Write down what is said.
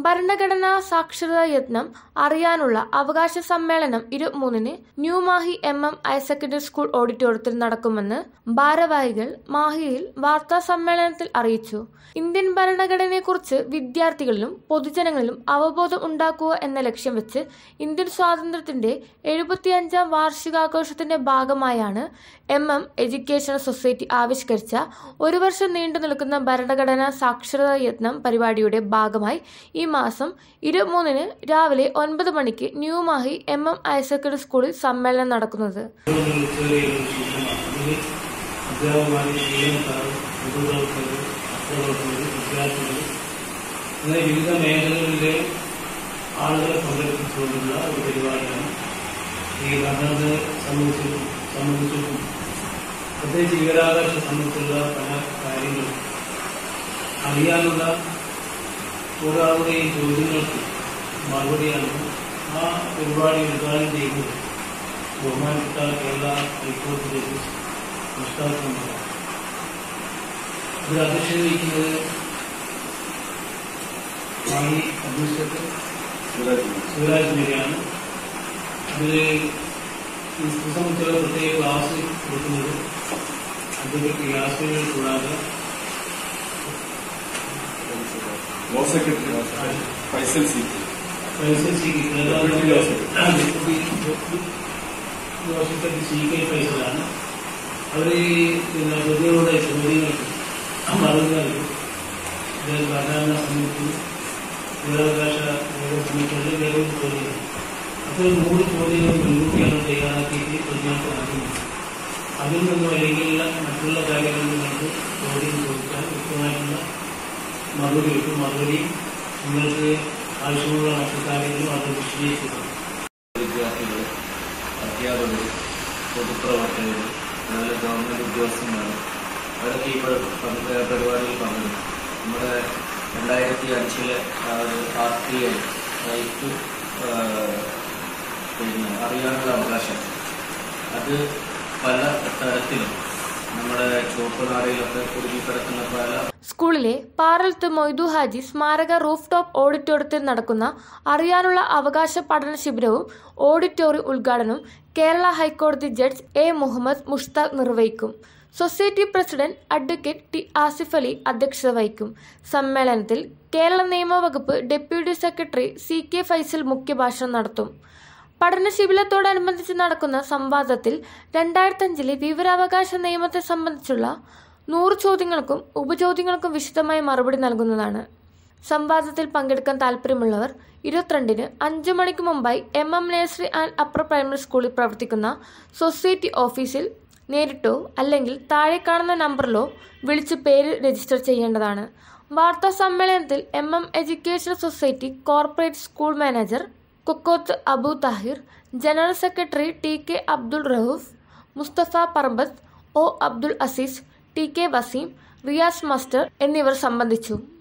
ഭരണഘടനാ സാക്ഷരതാ യത്നം അറിയാനുള്ള അവകാശ സമ്മേളനം ഇരുപത്തിമൂന്നിന് new Mahe M M higher secondary school ഓഡിറ്റോറിയത്തിൽ നടക്കുമെന്ന് ഭാരവാഹികൾ മാഹിയിൽ വാർത്താ സമ്മേളനത്തിൽ അറിയിച്ചു ഇന്ത്യൻ ഭരണഘടനയെക്കുറിച്ച് വിദ്യാർത്ഥികളിലും പൊതുജനങ്ങളിലും അവബോധം ഉണ്ടാക്കുക എന്ന ലക്ഷ്യം വെച്ച് ഇന്ത്യൻ സ്വാതന്ത്ര്യത്തിന്റെ എഴുപത്തിയഞ്ചാം വാർഷികാഘോഷത്തിന്റെ ഭാഗമായാണ് എം എം എഡ്യൂക്കേഷൻ സൊസൈറ്റി ആവിഷ്കരിച്ച ഒരു വർഷം നീണ്ടു നിൽക്കുന്ന ഭരണഘടനാ സാക്ഷരതാ യത്നം പരിപാടിയുടെ ഭാഗമായി ഈ മാസം ഇരുപത്തിമൂന്നിന് രാവിലെ ഒൻപത് മണിക്ക് new Mahe M M higher secondary സ്കൂളിൽ സമ്മേളനം നടക്കുന്നത് അധ്യാപകന്മാർ ജീവനക്കാർ പൊതുപ്രവർത്തകർ പത്രപ്രവർത്തകർ വിദ്യാർത്ഥികൾ അങ്ങനെ വിവിധ മേഖലകളിലെ ആളുകളെ പങ്കെടുപ്പിച്ചുകൊണ്ടുള്ള ഒരു പരിപാടിയാണ് ഈ ഭരണത്തെ സംബന്ധിച്ചും സംബന്ധിച്ചും പ്രത്യേകിച്ച് വിവരാവകാശം സംബന്ധിച്ചുള്ള പല കാര്യങ്ങളും അറിയാനുള്ള ഒരാളുടെയും ചോദ്യങ്ങൾക്ക് മറുപടിയാണ് ആ പരിപാടി ഉദ്ഘാടനം ചെയ്യുന്നത് ബഹുമാനപ്പെട്ട കേരള ഹൈക്കോടതി ജസ്റ്റിസ് മുസ്താഖ് കുമാർ ഇതിൽ അധ്യക്ഷത വഹിക്കുന്നത് മാണി അഡ്മിനിസ്ട്രേറ്റർ ശിവരാജ് മേരിയാണ് അതിൽ ഈ സ്ത്രീ സംബന്ധിച്ചുള്ള പ്രത്യേക ക്ലാസ് കൊടുക്കുന്നത് അധ്യക്ഷ യാസ്മികൾ കൂടാതെ law secretary Faisal C Faisal C university C K ഫൈസലാണ് അവർ പിന്നെ പ്രതികളുടെ ചോദ്യങ്ങൾക്ക് മറുപടി നൽകി ഇത് ഭരണഘടന സമിതി വിവരാവകാശ നിയമ സമിതികളിൽ നിരവധി ചോദ്യങ്ങൾ അപ്പോൾ നൂറ് ചോദ്യങ്ങൾ മുൻകൂട്ടിയാണ് തയ്യാറാക്കിയിട്ട് പ്രതികൾക്ക് നൽകുന്നത് അതിൽ നിന്നും അല്ലെങ്കിൽ മറ്റുള്ള കാര്യങ്ങളിൽ നിങ്ങൾക്ക് ചോദ്യം ചോദിച്ചാൽ വ്യക്തമായിട്ടുള്ള മറുപടി കിട്ടും മറുപടി നിങ്ങൾക്ക് ആവശ്യമുള്ള മറ്റു കാര്യങ്ങളും അത് വിശദീകരിക്കുന്നു വിദ്യാർത്ഥികൾ അധ്യാപകർ പൊതുപ്രവർത്തകർ അതുപോലെ ഗവൺമെന്റ് ഉദ്യോഗസ്ഥന്മാർ അവരൊക്കെ ഈ പ- പ- പരിപാടിയിൽ പങ്കെടുക്കും നമ്മുടെ രണ്ടായിരത്തി അഞ്ചിലെ ആ ഒരു ആർ ടി ഐ റൈറ്റ് പിന്നെ അറിയാനുള്ള അവകാശം അത് പല തരത്തിലും നമ്മുടെ ചുവപ്പ് നാടയിലൊക്കെ കുടുങ്ങിക്കിടക്കുന്ന പല സ്കൂളിലെ പാറലത്ത് മൊയ്തു ഹാജി സ്മാരക റൂഫ് ടോപ്പ് ഓഡിറ്റോറിയത്തിൽ നടക്കുന്ന അറിയാനുള്ള അവകാശ പഠന ശിബിരവും ഓഡിറ്റോറിയം ഉദ്ഘാടനവും കേരള ഹൈക്കോടതി ജഡ്ജ് എ മുഹമ്മദ് മുഷ്താഖ് നിർവഹിക്കും society president advocate T Asif Ali അധ്യക്ഷത വഹിക്കും സമ്മേളനത്തിൽ കേരള നിയമവകുപ്പ് deputy secretary C K Faisal മുഖ്യഭാഷണം നടത്തും പഠന ശിബിരത്തോടനുബന്ധിച്ച് നടക്കുന്ന സംവാദത്തിൽ രണ്ടായിരത്തഞ്ചിലെ വിവരാവകാശ നിയമത്തെ സംബന്ധിച്ചുള്ള നൂറ് ചോദ്യങ്ങൾക്കും ഉപചോദ്യങ്ങൾക്കും വിശദമായി മറുപടി നൽകുന്നതാണ് സംവാദത്തിൽ പങ്കെടുക്കാൻ താല്പര്യമുള്ളവർ ഇരുപത്തിരണ്ടിന് അഞ്ചു മണിക്ക് മുമ്പായി M M nursery and upper primary സ്കൂളിൽ പ്രവർത്തിക്കുന്ന സൊസൈറ്റി ഓഫീസിൽ നേരിട്ടോ അല്ലെങ്കിൽ താഴെ കാണുന്ന നമ്പറിലോ വിളിച്ച് പേര് രജിസ്റ്റർ ചെയ്യേണ്ടതാണ് വാർത്താ സമ്മേളനത്തിൽ M M education society corporate school manager Kokkoth Abu Thahir general secretary T K Abdul Rahoof Musthafa Parambath O Abdul Azeez T K Waseem Riyas master എന്നിവർ സംബന്ധിച്ചു